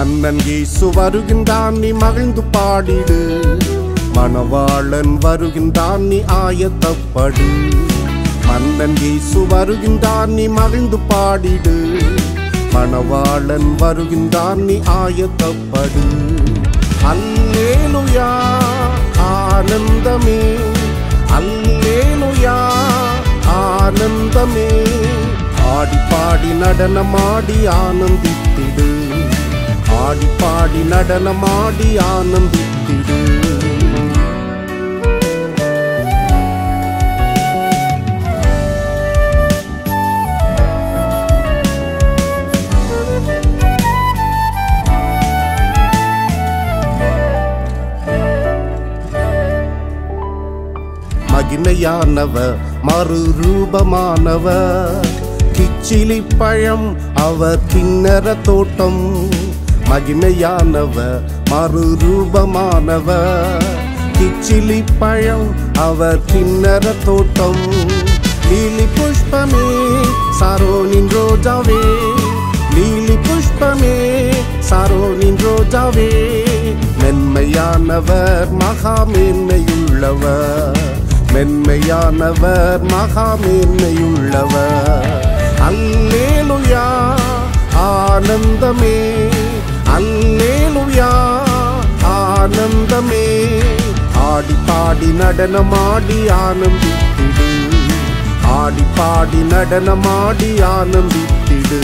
மன்னன் இயேசு வருகின்றான் நீ மகிழ்ந்து பாடிடு மணவாளன் வருகின்றான் நீ ஆயத்தப்படு மன்னன் இயேசு வருகின்றான் நீ மகிழ்ந்து பாடிடு மணவாளன் வருகின்றான் நீ ஆயத்தப்படு அல்லேலுயா ஆனந்தமே அல்லேலுயா ஆனந்தமே ஆடி பாடி நடனமாடி ஆனந்தித்திடு ஆடி பாடி நடனமாடி ஆனந்தித்திடு மகிமையானவர் மறுரூபமானவர் கிச்சிலி பழம் அவர் கிண்ணற தோட்டம் மகிமையானவர் மறுரூபமானவர் கிச்சிலி பழம் அவர் கிண்ணற தோட்டம் லீலி புஷ்பமே சாரோனின் ரோஜாவே லீலி புஷ்பமே சாரோனின் ரோஜாவே மென்மையானவர் மகா மேன்மையுள்ளவர் மென்மையானவர் மகா மேன்மையுள்ளவர் அல்லேலுயா ஆனந்தமே அல்லேலுயா ஆனந்தமே ஆடி பாடி நடனமாடி ஆனந்தித்திடு ஆடி பாடி நடனமாடி ஆனந்தித்திடு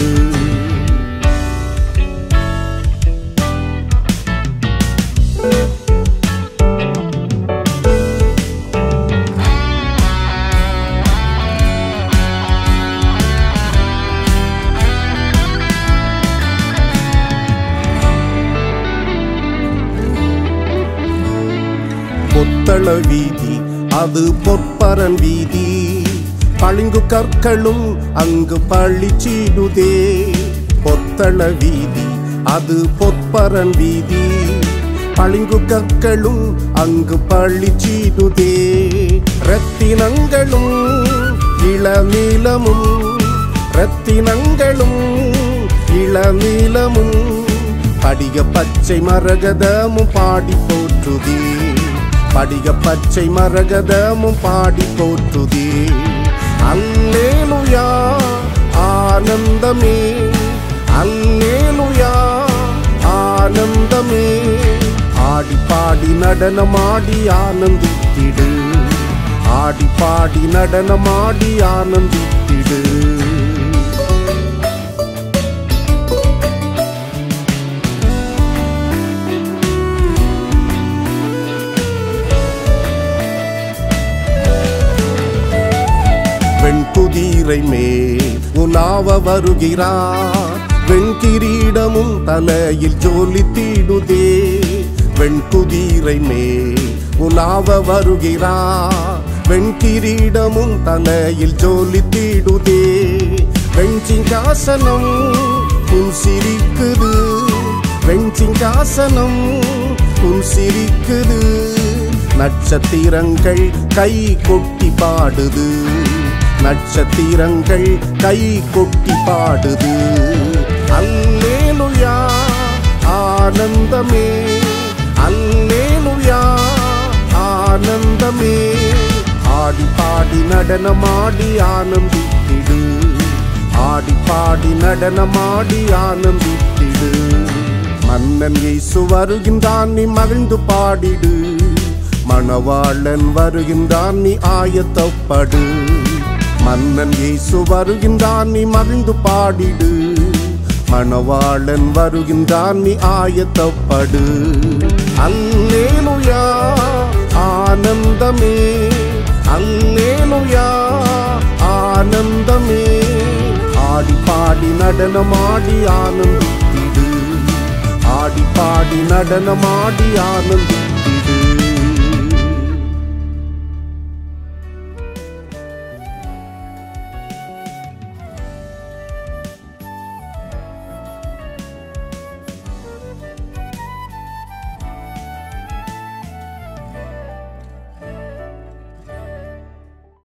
பொத்தள வீதி அது பொற்பரன் வீதி பளிங்கு கற்களும் அங்கு பழிச்சிடுதே பொத்தள வீதி அது பொற்பரன் வீதி பளிங்கு கற்களும் அங்கு பழிச்சிடுதே ரத்தினங்களும் இளநீலமும் ரத்தினங்களும் இளநீலமும் படிக பச்சை மரகதமும் பாடி போற்றுதே படிக பச்சை மரகதமும் பாடி போற்றுதே அல்லேலுயா ஆனந்தமே அல்லேலுயா ஆனந்தமே ஆடி பாடி நடனமாடி ஆனந்தித்திடு ஆடி பாடி நடனமாடி ஆனந்தித்திடு வெண்குதிரை மேல் உலாவ வருகிறார் வெண்கிரீடமும் தலையில் ஜோலித்திடுதே வெண்குதிரை மேல் உலாவ வருகிறார் வெண்கிரீடமும் தலையில் ஜோலித்திடுதே வெஞ்சிங்காசனம் உன் சிரிக்குது வெஞ்சிங்காசனம் உன் சிரிக்குது நட்சத்திரங்கள் கை கொட்டி பாடுது நட்சத்திரங்கள் கை கொட்டி பாடுது அல்லேலுயா ஆனந்தமே அல்லேலுயா ஆனந்தமே ஆடி பாடி நடனமாடி ஆனந்தித்திடு ஆடி பாடி நடனமாடி ஆனந்தித்திடு மன்னன் இயேசு வருகின்றான் நீ மகிழ்ந்து பாடிடு மணவாளன் வருகின்றான் நீ ஆயத்தப்படு மன்னன் இயேசு வருகின்றான் நீ மகிழ்ந்து பாடிடு மணவாளன் வருகின்றான் நீ ஆயத்தப்படு அல்லேலுயா ஆனந்தமே அல்லேலுயா ஆனந்தமே ஆடி பாடி நடனமாடி ஆனந்தித்திடு ஆடி பாடி நடனமாடி ஆனந்தித்திடு